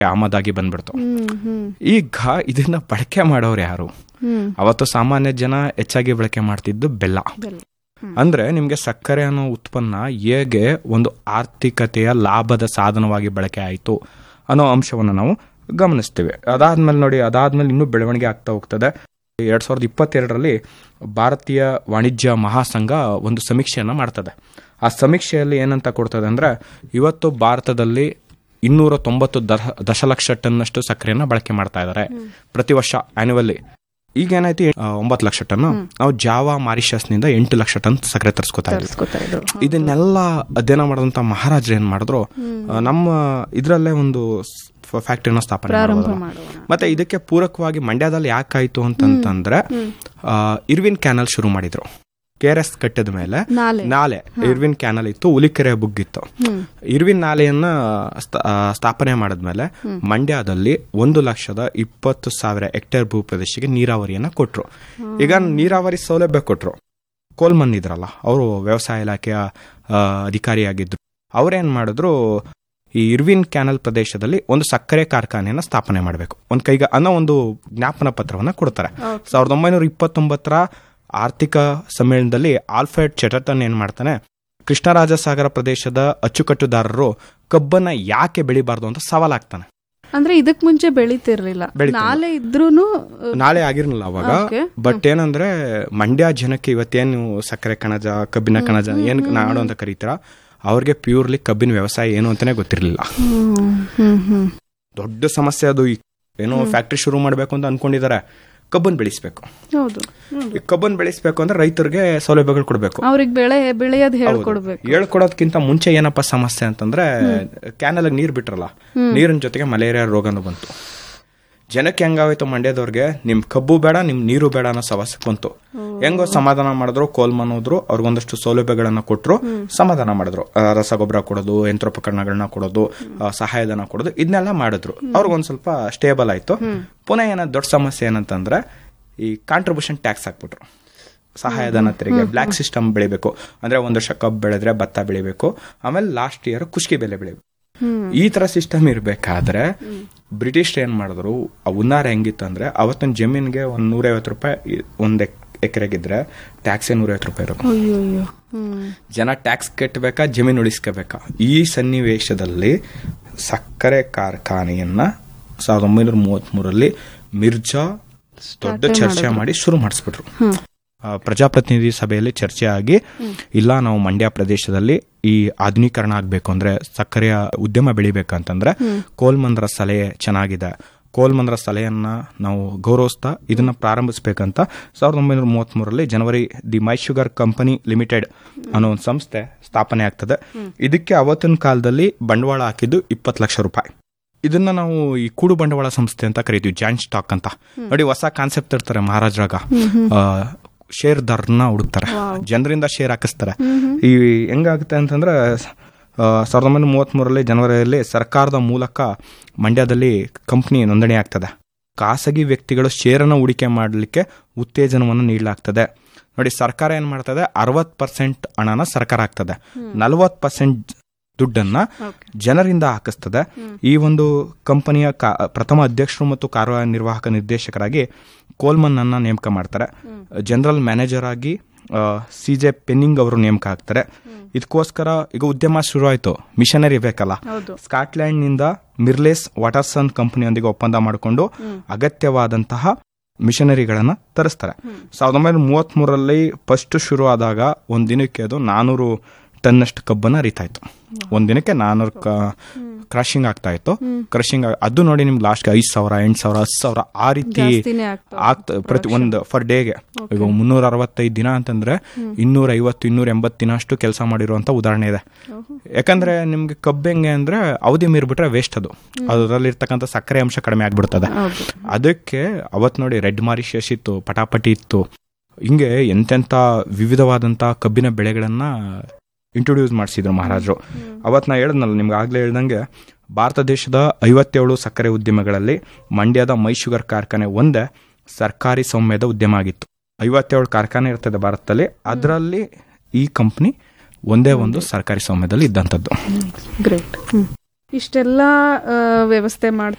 ಆಮದಾಗಿ ಬಂದ್ಬಿಡ್ತು ಹ್ಮ್ ಹ್ಮ್ ಈಗ ಇದನ್ನ ಬಳಕೆ ಮಾಡೋರು ಯಾರು ಹ್ಮ್ ಅವತ್ತು ಸಾಮಾನ್ಯ ಜನ ಹೆಚ್ಚಾಗಿ ಬಳಕೆ ಮಾಡ್ತಿದ್ದು ಬೆಲ್ಲ ಬೆಲ್ಲ. ಅಂದ್ರೆ ನಿಮ್ಗೆ ಸಕ್ಕರೆ ಅನ್ನೋ ಉತ್ಪನ್ನ ಹೇಗೆ ಒಂದು ಆರ್ಥಿಕತೆಯ ಲಾಭದ ಸಾಧನವಾಗಿ ಬಳಕೆ ಆಯಿತು ಅನ್ನೋ ಅಂಶವನ್ನು ನಾವು ಗಮನಿಸ್ತೀವಿ ಅದಾದ್ಮೇಲೆ ನೋಡಿ ಅದಾದ್ಮೇಲೆ ಇನ್ನೂ ಬೆಳವಣಿಗೆ ಆಗ್ತಾ ಹೋಗ್ತದೆ ಎರಡ್ ಸಾವಿರದ ಇಪ್ಪತ್ತೆರಡರಲ್ಲಿ ಭಾರತೀಯ ವಾಣಿಜ್ಯ ಮಹಾಸಂಘ ಒಂದು ಸಮೀಕ್ಷೆಯನ್ನು ಮಾಡ್ತದೆ ಆ ಸಮೀಕ್ಷೆಯಲ್ಲಿ ಏನಂತ ಕೊಡ್ತದೆ ಅಂದ್ರೆ ಇವತ್ತು ಭಾರತದಲ್ಲಿ ಇನ್ನೂರ ತೊಂಬತ್ತು ದಹ- ದಶಲಕ್ಷ ಟನ್ನಷ್ಟು ಸಕ್ಕರೆಯನ್ನು ಬಳಕೆ ಮಾಡ್ತಾ ಇದ್ದಾರೆ ಪ್ರತಿ ವರ್ಷ ಆನ್ಯುವಲ್ಲಿ ಈಗ ಏನಾಯ್ತು ಆ, ಒಂಬತ್ತು ಲಕ್ಷ ಟನ್ ನಾವು ಜಾವಾ ಮಾರಿಷಸ್ನಿಂದ ಎಂಟು ಲಕ್ಷ ಟನ್ ಸಕ್ಕರೆ ತರಿಸ್ಕೊತಾ ಇದ್ವಿ ತರಿಸ್ಕೊತಾ ಇದ್ರು ಇದನ್ನೆಲ್ಲ ಅಧ್ಯಯನ ಮಾಡಿದಂತ ಮಹಾರಾಜರು ಏನ್ ಮಾಡಿದ್ರು ಆ, ನಮ್ಮ ಇದರಲ್ಲೇ ಒಂದು ಫ್ಯಾಕ್ಟರಿನ ಸ್ಥಾಪನೆ ಪ್ರಾರಂಭ ಮಾಡಿದ್ರು. ಮಾಡೋಣ ಮತ್ತೆ ಇದಕ್ಕೆ ಪೂರಕವಾಗಿ ಮಂಡ್ಯದಲ್ಲಿ ಯಾಕಾಯ್ತು ಅಂತಂತಂದ್ರೆ ಆ, ಇರ್ವಿನ್ ಕ್ಯಾನಲ್ ಶುರು ಮಾಡಿದ್ರು ಕೆ ಆರ್ ಎಸ್ ಕಟ್ಟಿದ ಮೇಲೆ ನಾಲೆ ನಾಲೆ ಇರ್ವಿನ್ ಕ್ಯಾನಲ್ ಇತ್ತು ಹುಲಿಕೆರೆ ಬುಗ್ಗಿತ್ತು ಹ್ಮ್ ಇರ್ವಿನ್ ನಾಲೆಯನ್ನ ಸ್ಥ- ಆ, ಸ್ಥಾಪನೆ ಮಾಡಿದ್ಮೇಲೆ ಮಂಡ್ಯದಲ್ಲಿ ಒಂದು ಲಕ್ಷದ ಇಪ್ಪತ್ತು ಸಾವಿರ ಹೆಕ್ಟೇರ್ ಭೂ ಪ್ರದೇಶಕ್ಕೆ ನೀರಾವರಿಯನ್ನ ಕೊಟ್ರು ಈಗ ನೀರಾವರಿ ಸೌಲಭ್ಯ ಕೊಟ್ರು ಕೋಲ್ಮನ್ ಇದ್ರಲ್ಲ ಅವರು ವ್ಯವಸಾಯ ಇಲಾಖೆಯ ಆ, ಅಧಿಕಾರಿಯಾಗಿದ್ರು ಅವ್ರೇನ್ ಮಾಡಿದ್ರು ಈ ಇರ್ವಿನ್ ಕ್ಯಾನಲ್ ಪ್ರದೇಶದಲ್ಲಿ ಒಂದು ಸಕ್ಕರೆ ಕಾರ್ಖಾನೆಯನ್ನ ಸ್ಥಾಪನೆ ಮಾಡಬೇಕು ಒಂದ್ ಕೈಗ ಅನ್ನೋ ಒಂದು ಜ್ಞಾಪನ ಪತ್ರವನ್ನ ಕೊಡ್ತಾರೆ ಸಾವಿರದ ಒಂಬೈನೂರ ಇಪ್ಪತ್ತೊಂಬತ್ತರ ಆರ್ಥಿಕ ಸಮ್ಮೇಳನದಲ್ಲಿ ಆಲ್ಫ್ರೆಡ್ ಚೆಟರ್ಟನ್ ಏನ್ ಮಾಡ್ತಾನೆ ಕೃಷ್ಣರಾಜಸಾಗರ ಪ್ರದೇಶದ ಅಚ್ಚುಕಟ್ಟುದಾರರು ಕಬ್ಬನ್ನ ಯಾಕೆ ಬೆಳಿಬಾರ್ದು ಅಂತ ಸವಾಲಾಗ್ತಾನೆ ಅಂದ್ರೆ ಇದಕ್ ಮುಂಚೆ ಬೆಳಿತಿರ್ಲಿಲ್ಲ ಬೆಳಿತಿರ್ಲಿಲ್ಲ. ನಾಲೆ ಇದ್ರೂನು ನಾಳೆ ಆಗಿರ್ಲಿಲ್ಲ ಅವಾಗ Okay. ಬಟ್ ಏನಂದ್ರೆ ಮಂಡ್ಯ ಜನಕ್ಕೆ ಇವತ್ತೇನು ಸಕ್ಕರೆ ಕಣಜ ಕಬ್ಬಿನ ಕಣಜ ಏನ್ ನಾಡು ಅಂತ ಕರೀತೀರ ಅವ್ರಿಗೆ ಪ್ಯೂರ್ಲಿ ಕಬ್ಬಿನ ವ್ಯವಸಾಯ ಏನು ಅಂತಾನೆ ಗೊತ್ತಿರ್ಲಿಲ್ಲ ಹ್ಮ್ ಹ್ಮ್ ಹ್ಮ್ ದೊಡ್ಡ ಸಮಸ್ಯೆ ಅದು ಈ ಏನೋ ಫ್ಯಾಕ್ಟ್ರಿ ಶುರು ಮಾಡ್ಬೇಕು ಅಂತ ಅನ್ಕೊಂಡಿದ್ದಾರೆ ಕಬ್ಬನ್ ಬೆಳೆಸ್ಬೇಕು ಹೌದು ಈ ಕಬ್ಬನ್ ಬೆಳೆಸ್ಬೇಕು ಅಂದ್ರೆ ರೈತರಿಗೆ ಸೌಲಭ್ಯಗಳು ಕೊಡ್ಬೇಕು ಅವ್ರಿಗೆ ಬೆಳೆ ಬೆಳೆಯೋದ್ ಹೇಳ್ಕೊಡ್ಬೇಕು ಹೇಳ್ಕೊಡೋದಕ್ಕಿಂತ ಮುಂಚೆ ಏನಪ್ಪ ಸಮಸ್ಯೆ ಅಂತಂದ್ರೆ ಕ್ಯಾನಲ್ ನೀರ್ ಬಿಟ್ರಲ್ಲ ನೀರಿನ ಜೊತೆಗೆ ಮಲೇರಿಯಾ ರೋಗನು ಬಂತು ಜನಕ್ಕೆ ಹೆಂಗಾಗೋಯ್ತು ಮಂಡ್ಯದವ್ರಿಗೆ ನಿಮ್ ಕಬ್ಬು ಬೇಡ ನಿಮ್ ನೀರು ಬೇಡ ಅನ್ನೋ ಸಮಸ್ಯೆ ಬಂತು ಹೆಂಗೋ ಸಮಾಧಾನ ಮಾಡಿದ್ರು ಕೋಲ್ಮನ್ ಹೋದ್ರು ಅವ್ರಿಗೊಂದಷ್ಟು ಸೌಲಭ್ಯಗಳನ್ನ ಕೊಟ್ರು ಸಮಾಧಾನ ಮಾಡಿದ್ರು ಆ, ರಸಗೊಬ್ಬರ ಕೊಡೋದು ಯಂತ್ರೋಪಕರಣಗಳನ್ನ ಕೊಡೋದು ಆ, ಸಹಾಯಧನ ಕೊಡೋದು ಇದನ್ನೆಲ್ಲ ಮಾಡಿದ್ರು ಅವ್ರಿಗೊಂದ್ ಸ್ವಲ್ಪ ಸ್ಟೇಬಲ್ ಆಯ್ತು ಪುನಃ ಏನ ದೊಡ್ಡ ಸಮಸ್ಯೆ ಏನಂತಂದ್ರೆ ಈ ಕಾಂಟ್ರಿಬ್ಯೂಷನ್ ಟ್ಯಾಕ್ಸ್ ಹಾಕ್ಬಿಟ್ರು ಸಹಾಯಧನ ತೆರಿಗೆ ಬ್ಲ್ಯಾಕ್ ಸಿಸ್ಟಮ್ ಬೆಳಿಬೇಕು ಅಂದ್ರೆ ಒಂದು ವರ್ಷ ಕಬ್ಬು ಬೆಳೆದ್ರೆ ಭತ್ತ ಬೆಳಿಬೇಕು ಆಮೇಲೆ ಲಾಸ್ಟ್ ಇಯರ್ ಕುಷ್ಕಿ ಬೆಲೆ ಬೆಳಿಬೇಕು ಈ ತರ ಸಿಸ್ಟಮ್ ಇರ್ಬೇಕಾದ್ರೆ ಬ್ರಿಟಿಷ್ ಏನ್ ಮಾಡಿದ್ರು ಆ ಉನ್ನಾರ ಹೆಂಗಿತ್ತು ಅಂದ್ರೆ ಅವತ್ತಿನ ಜಮೀನ್ಗೆ ಒಂದ್ ನೂರೈವತ್ತು ರೂಪಾಯಿ ಇ- ಒಂದ್ ಎಕ್- ಎಕರೆಗಿದ್ರೆ ಟ್ಯಾಕ್ಸೇ ನೂರೈವತ್ತು ರೂಪಾಯಿ ಇರೋದು ಅಯ್ಯೋ ಅಯ್ಯೋ ಹ್ಮ್ ಜನ ಟ್ಯಾಕ್ಸ್ ಕಟ್ಟಬೇಕಾ ಜಮೀನು ಉಳಿಸ್ಕೋಬೇಕಾ ಈ ಸನ್ನಿವೇಶದಲ್ಲಿ ಸಕ್ಕರೆ ಕಾರ್ಖಾನೆಯನ್ನ ಸಾವಿರದ ಒಂಬೈನೂರ ಮೂವತ್ತ್ ಮೂರಲ್ಲಿ ಮಿರ್ಜಾ ದೊಡ್ಡ ಚರ್ಚೆ ಮಾಡಿ ಶುರು ಮಾಡಿಸ್ಬಿಟ್ರು ಆ, ಪ್ರಜಾಪ್ರತಿನಿಧಿ ಸಭೆಯಲ್ಲಿ ಚರ್ಚೆ ಆಗಿ ಇಲ್ಲ ನಾವು ಮಂಡ್ಯ ಪ್ರದೇಶದಲ್ಲಿ ಈ ಆಧುನೀಕರಣ ಆಗ್ಬೇಕು ಅಂದ್ರೆ ಸಕ್ಕರೆಯ ಉದ್ಯಮ ಬೆಳಿಬೇಕಂತಂದ್ರೆ ಕೋಲ್ಮಂದ್ರ ಸಲಹೆ ಚೆನ್ನಾಗಿದೆ ಕೋಲ್ಮಂದ್ರ ಸಲಹೆಯನ್ನ ನಾವು ಗೌರವಿಸ್ತಾ ಇದನ್ನ ಪ್ರಾರಂಭಿಸಬೇಕಂತ ಸಾವಿರದ ಒಂಬೈನೂರ ಮೂವತ್ತ್ ಮೂರರಲ್ಲಿ ಜನವರಿ the Mysugar company limited ಅನ್ನೋ ಒಂದು ಸಂಸ್ಥೆ ಸ್ಥಾಪನೆ ಆಗ್ತದೆ ಇದಕ್ಕೆ ಅವತ್ತಿನ ಕಾಲದಲ್ಲಿ ಬಂಡವಾಳ ಹಾಕಿದ್ದು ಇಪ್ಪತ್ತು ಲಕ್ಷ ರೂಪಾಯಿ ಇದನ್ನ ನಾವು ಈ ಕೂಡು ಬಂಡವಾಳ ಸಂಸ್ಥೆ ಅಂತ ಕರಿತೀವಿ ಜಾಯಿಂಟ್ ಸ್ಟಾಕ್ ಅಂತ ನೋಡಿ ಹೊಸ ಕಾನ್ಸೆಪ್ಟ್ ಇರ್ತಾರೆ ಮಹಾರಾಜರಾಗ ಶೇರ್ ದರ್ನ ಹುಡುಕ್ತಾರೆ ಜನರಿಂದ ಶೇರ್ ಹಾಕಿಸ್ತಾರೆ ಈ ಹೆಂಗಾಗುತ್ತೆ ಅಂತಂದ್ರೆ ಆ, ಸಾವಿರದ ಒಂಬೈನೂರ ಮೂವತ್ತ್ ಮೂರರಲ್ಲಿ ಜನವರಿಯಲ್ಲಿ ಸರ್ಕಾರದ ಮೂಲಕ ಮಂಡ್ಯದಲ್ಲಿ ಕಂಪ್ನಿ ನೋಂದಣಿ ಆಗ್ತದೆ ಖಾಸಗಿ ವ್ಯಕ್ತಿಗಳು ಶೇರನ್ನು ಹೂಡಿಕೆ ಮಾಡಲಿಕ್ಕೆ ಉತ್ತೇಜನವನ್ನು ನೀಡಲಾಗ್ತದೆ ನೋಡಿ ಸರ್ಕಾರ ಏನ್ ಮಾಡ್ತದೆ ಅರವತ್ ಪರ್ಸೆಂಟ್ ಹಣನ ಸರ್ಕಾರ ಹಾಕ್ತದೆ ನಲವತ್ ಪರ್ಸೆಂಟ್ ದುಡ್ಡನ್ನ ಜನರಿಂದ ಹಾಕಿಸ್ತದೆ ಈ ಒಂದು ಕಂಪನಿಯ ಕಾ- ಪ್ರಥಮ ಅಧ್ಯಕ್ಷರು ಮತ್ತು ಕಾರ್ಯನಿರ್ವಾಹಕ ನಿರ್ದೇಶಕರಾಗಿ ಕೋಲ್ಮನ್ ಅನ್ನ ನೇಮಕ ಮಾಡ್ತಾರೆ ಜನರಲ್ ಮ್ಯಾನೇಜರ್ ಆಗಿ ಸಿ ಜೆ ಪೆನ್ನಿಂಗ್ ಅವರು ನೇಮಕ ಆಗ್ತಾರೆ ಇದಕ್ಕೋಸ್ಕರ ಈಗ ಉದ್ಯಮ ಶುರು ಆಯ್ತು ಮಿಷನರಿ ಬೇಕಲ್ಲ ಹೌದು ಸ್ಕಾಟ್ಲೆಂಡ್ ನಿಂದ ಮಿರ್ಲೇಸ್ ವಾಟರ್ಸನ್ ಕಂಪನಿಯೊಂದಿಗೆ ಒಪ್ಪಂದ ಮಾಡಿಕೊಂಡು ಅಗತ್ಯವಾದಂತಹ ಮಿಷನರಿಗಳನ್ನ ತರಿಸ್ತಾರೆ ಸಾವಿರದ ಒಂಬೈನೂರ ಮೂವತ್ತ್ ಮೂರರಲ್ಲಿ ಫಸ್ಟ್ ಶುರು ಆದಾಗ ಒಂದ್ ದಿನಕ್ಕೆ ಅದು ನಾನೂರು ಟನ್ನಷ್ಟು ಕಬ್ಬನ್ನ ಅರಿತಾಯ್ತು ಒಂದ್ ದಿನಕ್ಕೆ ನಾನೂರು ಕ್ರಶಿಂಗ್ ಆಗ್ತಾ ಇತ್ತು ಕ್ರಶಿಂಗ್ ಅದು ನೋಡಿ ನಿಮ್ಗೆ ಲಾಸ್ಟ್ ಐದ್ ಸಾವಿರ ಎಂಟ್ ಸಾವಿರ ಹತ್ತು ಸಾವಿರ ಆ ರೀತಿ ಜಾಸ್ತಿನೇ ಆಗ್ತಾ ಆಗ್ತ ಪ್ರತಿ ಒಂದು ಫರ್ ಡೇಗೆ ಈಗ ಮುನ್ನೂರ ಅರವತ್ತೈದು ದಿನ ಅಂತಂದ್ರೆ ಇನ್ನೂರ ಐವತ್ತು ಇನ್ನೂರ ಎಂಬತ್ತು ದಿನ ಅಷ್ಟು ಕೆಲಸ ಮಾಡಿರುವಂತ ಉದಾಹರಣೆ ಇದೆ ಯಾಕಂದ್ರೆ ನಿಮ್ಗೆ ಕಬ್ಬು ಹೆಂಗೆ ಅಂದ್ರೆ ಅವಧಿ ಮೀರ್ಬಿಟ್ರೆ ವೇಸ್ಟ್ ಅದು ಅದರಲ್ಲಿರ್ತಕ್ಕಂಥ ಸಕ್ಕರೆ ಅಂಶ ಕಡಿಮೆ ಆಗ್ಬಿಡ್ತದೆ ಹೌದು ಅದಕ್ಕೆ ಅವತ್ ನೋಡಿ ರೆಡ್ ಮಾರಿಷಸ್ ಇತ್ತು ಪಟಾಪಟಿ ಇತ್ತು ಹಿಂಗೆ ಎಂತೆಂತ ವಿವಿಧವಾದಂತ ಕಬ್ಬಿನ ಬೆಳೆಗಳನ್ನ ಇಂಟ್ರೊಡ್ಯೂಸ್ ಮಾಡಿಸಿದ್ರು ಮಹಾರಾಜರು ಅವತ್ ನಾ ಹೇಳ್ದನಲ್ಲ ನಿಮ್ಗೆ ಆಗ್ಲೇ ಹೇಳ್ದಂಗೆ ಭಾರತ ದೇಶದ ಐವತ್ತೇಳು ಸಕ್ಕರೆ ಉದ್ಯಮಗಳಲ್ಲಿ ಮಂಡ್ಯದ ಮೈ ಶುಗರ್ ಕಾರ್ಖಾನೆ ಒಂದೇ ಸರ್ಕಾರಿ ಸೌಮ್ಯದ ಉದ್ಯಮ ಆಗಿತ್ತು ಐವತ್ತೇಳು ಕಾರ್ಖಾನೆ ಇರ್ತದೆ ಭಾರತದಲ್ಲಿ ಅದರಲ್ಲಿ ಈ ಕಂಪ್ನಿ ಒಂದೇ ಒಂದು ಸರ್ಕಾರಿ ಸೌಮ್ಯದಲ್ಲಿ ಇದ್ದಂಥದ್ದು ಗ್ರೇಟ್ ಹ್ಮ್ ಇಷ್ಟೆಲ್ಲ ಆ, ವ್ಯವಸ್ಥೆ ಮಾಡ್ತಾ